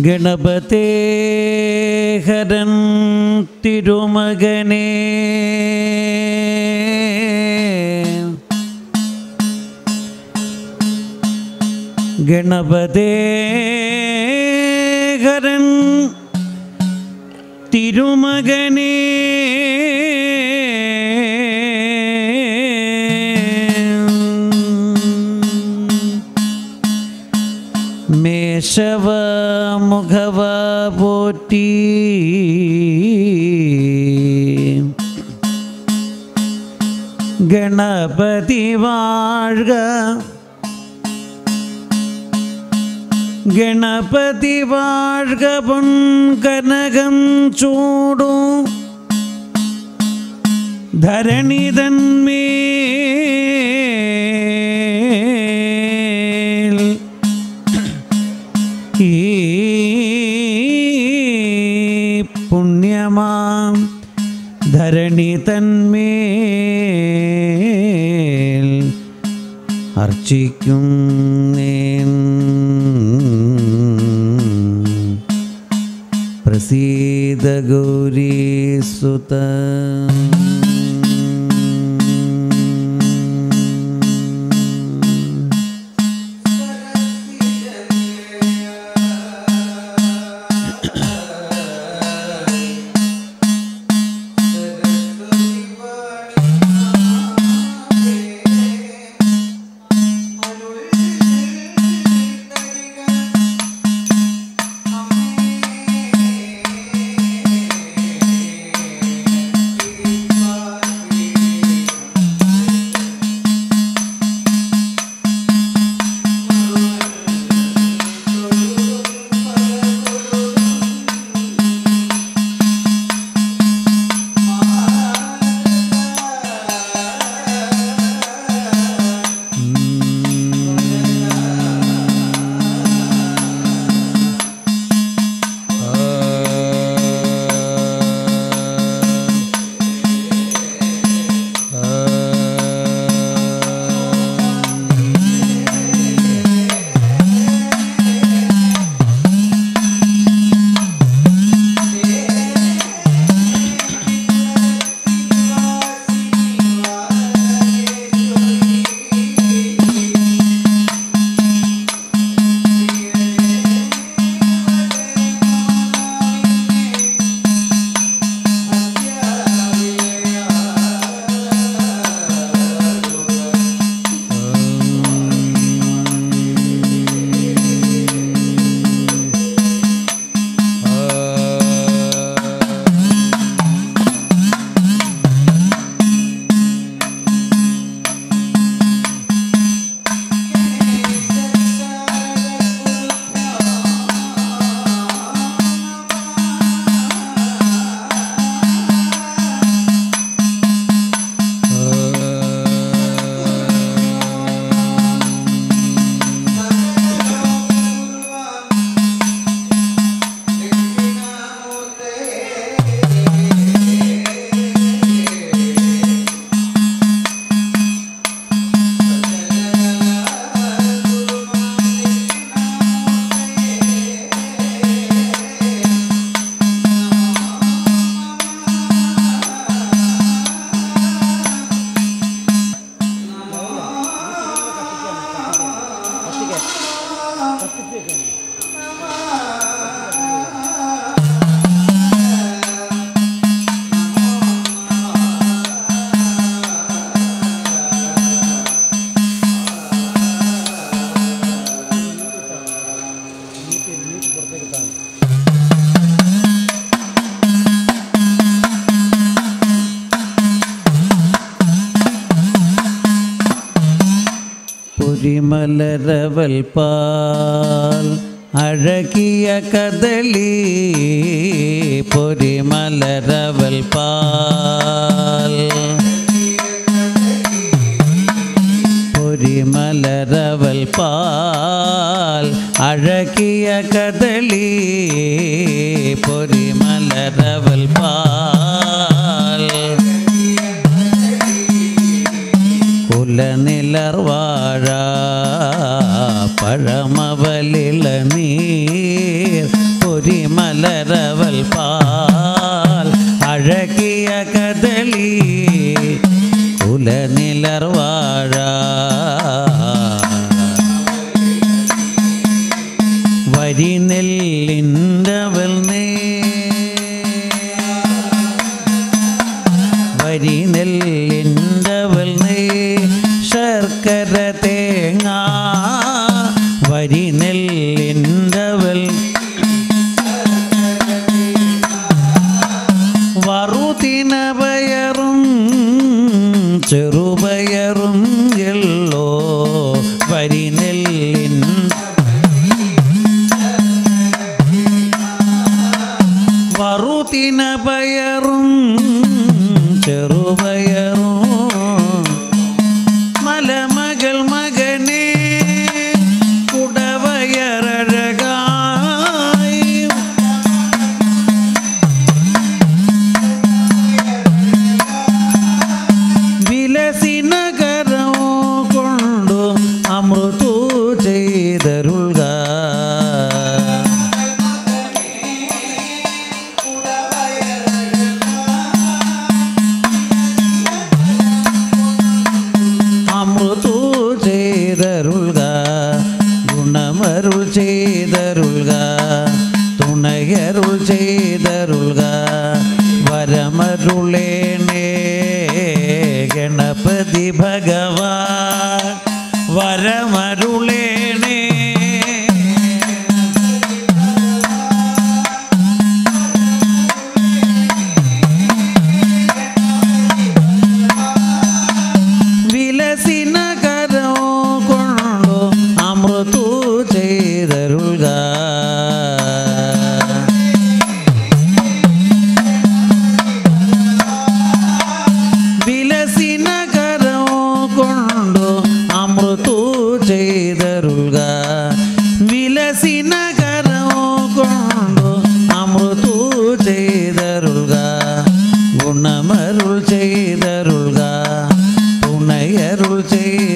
ഗണപതേ ഹരൻ തിരുമകനേ ഗണപതേ ഹരൻ തിരുമകനേ മേശവ മുഖവ പോറ്റി ഗണപതി വാഴ്ക ഗണപതി വാഴ്ക പൊൻകനകം ചൂടു ധരണിതന്മേൽ ഈ പുണ്യമാം ധരണി തന്മേൽ അർച്ചിക്കും നേൻ പ്രസീത ഗൗരീസുത പൊരിമലരവൽ പാൽ അഴകിയ കദളി പൊരിമലരവൽ പാൽ പൊരിമലരവൽ പാൽ അഴകിയ കദളി പൊരിമലരവൽ പാൽ കുലനിലർവാഴ പഴമവലിള നീർ അലരവൽ പാൽ അഴകിയ കദളി കുലനിലർവാഴ വരി നെല്ലിൻ്റവൽ നേ വരി നെല്ലിൻ്റവൽ നേ ശർക്കര തേങ്ങ വരി നെല്ലിൻ്റവൽ വറുതിന പയറും ചെറുപയറും എല്ലോ വരി നെല്ലിൻ വറുതിന പയറും ചെറുപയറും മലമകൾ മകനെ കുടവയറഴകായി വിലസിനകരോ കൊണ്ടു അമൃതു ചെയ്തരുൾക അമൃതു ചെയ്തരുൾക ഗുണമരുൾ ചെയ്തരുൾക തുണയരുൾ ചെയ്തരുൾക വരമരുളേണേ ഗണപതി ഭഗവാൻ വരമരുളേണേ വിലസിനകരോ കൊണ്ടു അമൃതു ചെയ്തരുൾക വിലസിനകരോ കൊണ്ടു അമൃതു ചെയ്തരുൾക വിലസിനകരോ കൊണ്ടു അമൃതു ചെയ്തരുൾക ഗുണമരുൾ ചെയ്തരുൾക തുണയരുൾ ചെയ്ത